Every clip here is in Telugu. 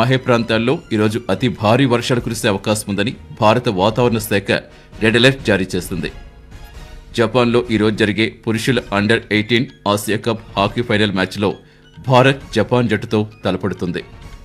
మహే ప్రాంతాల్లో ఈరోజు అతి భారీ వర్షాలు కురిసే అవకాశం ఉందని భారత వాతావరణ శాఖ రెడ్ అలర్ట్ జారీ చేసింది జపాన్లో ఈరోజు జరిగే పురుషుల under eighteen Asia cup hockey final మ్యాచ్లో భారత్ జపాన్ జట్టుతో తలపడుతుంది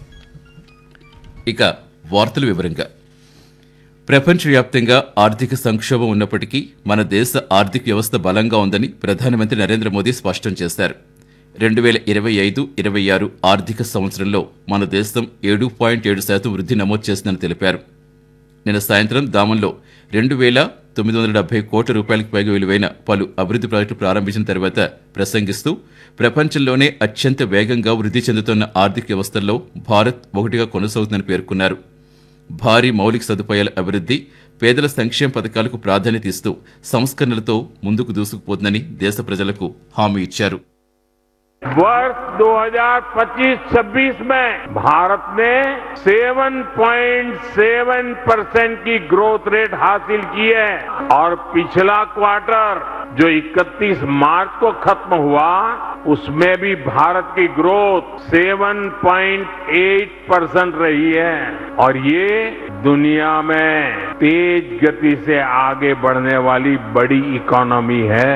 ఇక వార్తల వివరంగా ప్రపంచవ్యాప్తంగా ఆర్థిక సంక్షోభం ఉన్నప్పటికీ మన దేశ ఆర్థిక వ్యవస్థ బలంగా ఉందని ప్రధానమంత్రి నరేంద్ర మోదీ స్పష్టం చేశారు రెండు వేల ఇరవై ఐదు ఇరవై ఆరు ఆర్థిక సంవత్సరంలో మన దేశం ఏడు పాయింట్ ఏడు శాతం వృద్ధి నమోదు చేసిందని తెలిపారు నిన్న సాయంత్రం దామంలో రెండు వేల తొమ్మిది వందల డెబ్బై కోట్ల రూపాయలకు పైగా విలువైన పలు అభివృద్ధి ప్రాజెక్టులు ప్రారంభించిన తర్వాత ప్రసంగిస్తూ ప్రపంచంలోనే అత్యంత వేగంగా వృద్ధి చెందుతున్న ఆర్థిక వ్యవస్థల్లో భారత్ ఒకటిగా కొనసాగుతుందని పేర్కొన్నారు భారీ మౌలిక సదుపాయాల అభివృద్ధి పేదల సంక్షేమ పథకాలకు ప్రాధాన్యత ఇస్తూ సంస్కరణలతో ముందుకు దూసుకుపోతుందని దేశ ప్రజలకు హామీ ఇచ్చారు वर्ष 2025-26 में भारत ने 7.7 परसेंट की ग्रोथ रेट हासिल की है और पिछला क्वार्टर जो 31 मार्च को खत्म हुआ उसमें भी भारत की ग्रोथ 7.8 परसेंट रही है और ये दुनिया में तेज गति से आगे बढ़ने वाली बड़ी इकोनॉमी है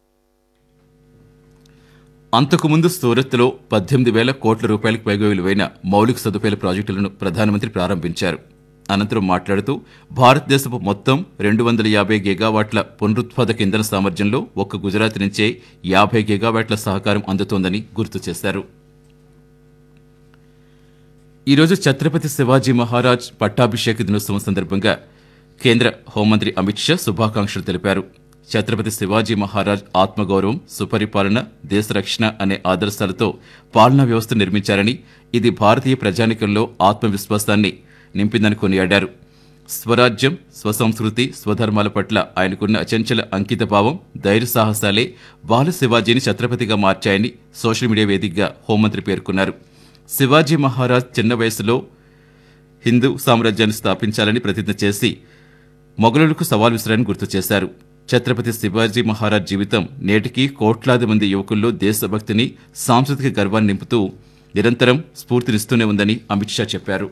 అంతకుముందు సూరత్లో పద్దెనిమిది వేల కోట్ల రూపాయలకు పైగా విలువైన మౌలిక సదుపాయాల ప్రాజెక్టులను ప్రధానమంత్రి ప్రారంభించారు అనంతరం మాట్లాడుతూ భారతదేశపు మొత్తం రెండు వందల యాభై గిగావాట్ల పునరుత్పాదక ఇంధన సామర్థ్యంలో ఒక్క గుజరాత్ నుంచే యాభై గిగావాట్ల సహకారం అందుతోందని గుర్తు చేశారు ఈరోజు ఛత్రపతి శివాజీ మహారాజ్ పట్టాభిషేక దినోత్సవం సందర్భంగా కేంద్ర హోంమంత్రి అమిత్ షా శుభాకాంక్షలు తెలిపారు ఛత్రపతి శివాజీ మహారాజ్ ఆత్మగౌరవం సుపరిపాలన దేశ రక్షణ అనే ఆదర్శాలతో పాలనా వ్యవస్థ నిర్మించారని ఇది భారతీయ ప్రజానికంలో ఆత్మవిశ్వాసాన్ని నింపిందని కొనియాడారు స్వరాజ్యం స్వసంస్కృతి స్వధర్మాల పట్ల ఆయనకున్న అచంచల అంకితభావం ధైర్య సాహసాలే బాల శివాజీని ఛత్రపతిగా మార్చాయని సోషల్ మీడియా వేదికగా హోంమంత్రి పేర్కొన్నారు శివాజీ మహారాజ్ చిన్న వయసులో హిందూ సామ్రాజ్యాన్ని స్థాపించాలని ప్రతిజ్ఞ చేసి మొఘలులకు సవాల్ విసిరాని గుర్తు చేశారు ఛత్రపతి శివాజీ మహారాజ్ జీవితం నేటికి కోట్లాది మంది యువకుల్లో దేశభక్తిని సాంస్కృతిక గర్వాన్ని నింపుతూ నిరంతరం స్ఫూర్తినిస్తూనే ఉందని అమిత్ షా చెప్పారు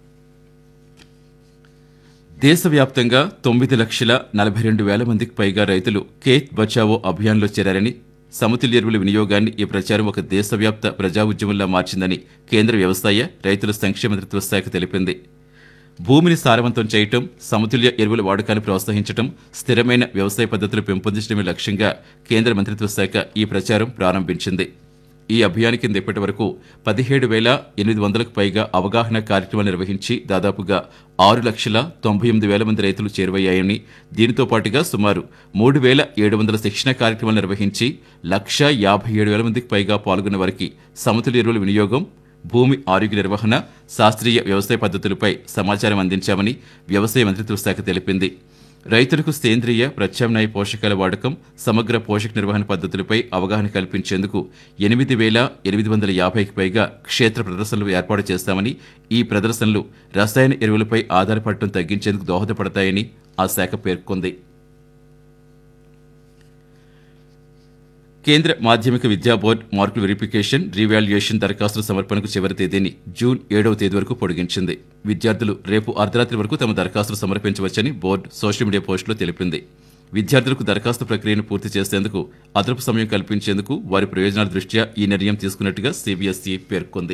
దేశవ్యాప్తంగా తొమ్మిది లక్షల నలభై రెండు వేల మందికి పైగా రైతులు ఖేత్ బచావో అభియాన్లో చేరారని సమతుల్య ఎరువుల వినియోగాన్ని ఈ ప్రచారం ఒక దేశవ్యాప్త ప్రజా ఉద్యమంలా మార్చిందని కేంద్ర వ్యవసాయ రైతుల సంక్షేమ మంత్రిత్వ శాఖ తెలిపింది భూమిని సారవంతం చేయటం సమతుల్య ఎరువుల వాడకాన్ని ప్రోత్సహించడం స్థిరమైన వ్యవసాయ పద్ధతులు పెంపొందించడమే లక్ష్యంగా కేంద్ర మంత్రిత్వ శాఖ ఈ ప్రచారం ప్రారంభించింది ఈ అభియాన్ కింద ఇప్పటి వరకు పదిహేడు వేల ఎనిమిది వందలకు పైగా అవగాహన కార్యక్రమాలు నిర్వహించి దాదాపుగా ఆరు లక్షల తొంభై ఎనిమిది వేల మంది రైతులు చేరువయ్యాయని దీనితో పాటుగా సుమారు మూడు వేల ఏడు వందల శిక్షణ కార్యక్రమాలు నిర్వహించి లక్ష యాభై ఏడు వేల మందికి పైగా పాల్గొన్న వారికి సమతుల్య ఎరువుల వినియోగం భూమి ఆరోగ్య నిర్వహణ శాస్త్రీయ వ్యవసాయ పద్ధతులపై సమాచారం అందించామని వ్యవసాయ మంత్రిత్వ శాఖ తెలిపింది రైతులకు సేంద్రియ ప్రత్యామ్నాయ పోషకాల వాడకం సమగ్ర పోషక నిర్వహణ పద్ధతులపై అవగాహన కల్పించేందుకు ఎనిమిది వేల ఎనిమిది వందల యాభైకి పైగా క్షేత్ర ప్రదర్శనలు ఏర్పాటు చేస్తామని ఈ ప్రదర్శనలు రసాయన ఎరువులపై ఆధారపడటం తగ్గించేందుకు దోహదపడతాయని ఆ శాఖ పేర్కొంది కేంద్ర మాధ్యమిక విద్యా బోర్డు మార్కుల వెరిఫికేషన్ రీవాల్యుయేషన్ దరఖాస్తుల సమర్పణకు చివరి తేదీని జూన్ ఏడవ తేదీ వరకు పొడిగించింది విద్యార్థులు రేపు అర్ధరాత్రి వరకు తమ దరఖాస్తులు సమర్పించవచ్చని బోర్డు సోషల్ మీడియా పోస్టులో తెలిపింది విద్యార్థులకు దరఖాస్తు ప్రక్రియను పూర్తి చేసేందుకు అదనపు సమయం కల్పించేందుకు వారి ప్రయోజనాల దృష్ట్యా ఈ నిర్ణయం తీసుకున్నట్టుగా సిబిఎస్ఈ పేర్కొంది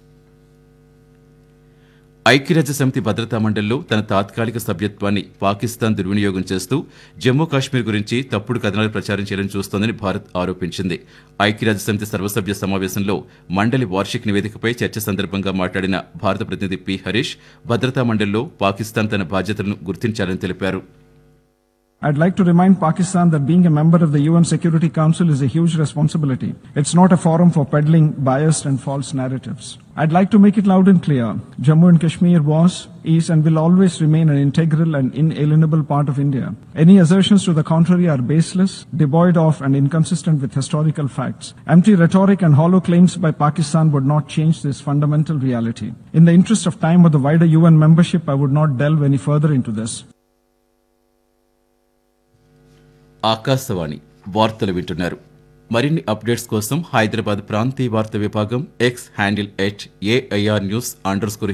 ఐక్యరాజ్య సమితి భద్రతా మండలిలో తన తాత్కాలిక సభ్యత్వాన్ని పాకిస్తాన్ దుర్వినియోగం చేస్తూ జమ్మూ కాశ్మీర్ గురించి తప్పుడు కథనాలు ప్రచారం చేయడం చూస్తోందని భారత్ ఆరోపించింది ఐక్యరాజ్య సమితి సర్వసభ్య సమావేశంలో మండలి వార్షిక నివేదికపై చర్చ సందర్భంగా మాట్లాడిన భారత ప్రతినిధి పి హరీష్ భద్రతా మండలిలో పాకిస్తాన్ తన బాధ్యతలను గుర్తించాలని తెలిపారు I'd like to remind Pakistan that being a member of the UN Security Council is a huge responsibility. It's not a forum for peddling biased and false narratives. I'd like to make it loud and clear. Jammu and Kashmir was, is, and will always remain an integral and inalienable part of India. Any assertions to the contrary are baseless, devoid of, and inconsistent with historical facts. Empty rhetoric and hollow claims by Pakistan would not change this fundamental reality. In the interest of time of the wider UN membership, I would not delve any further into this. Akashvani వార్తలు వింటున్నారు మరిన్ని అప్డేట్స్ కోసం హైదరాబాద్ ప్రాంతీయ వార్తా విభాగం X handle at AIR news under score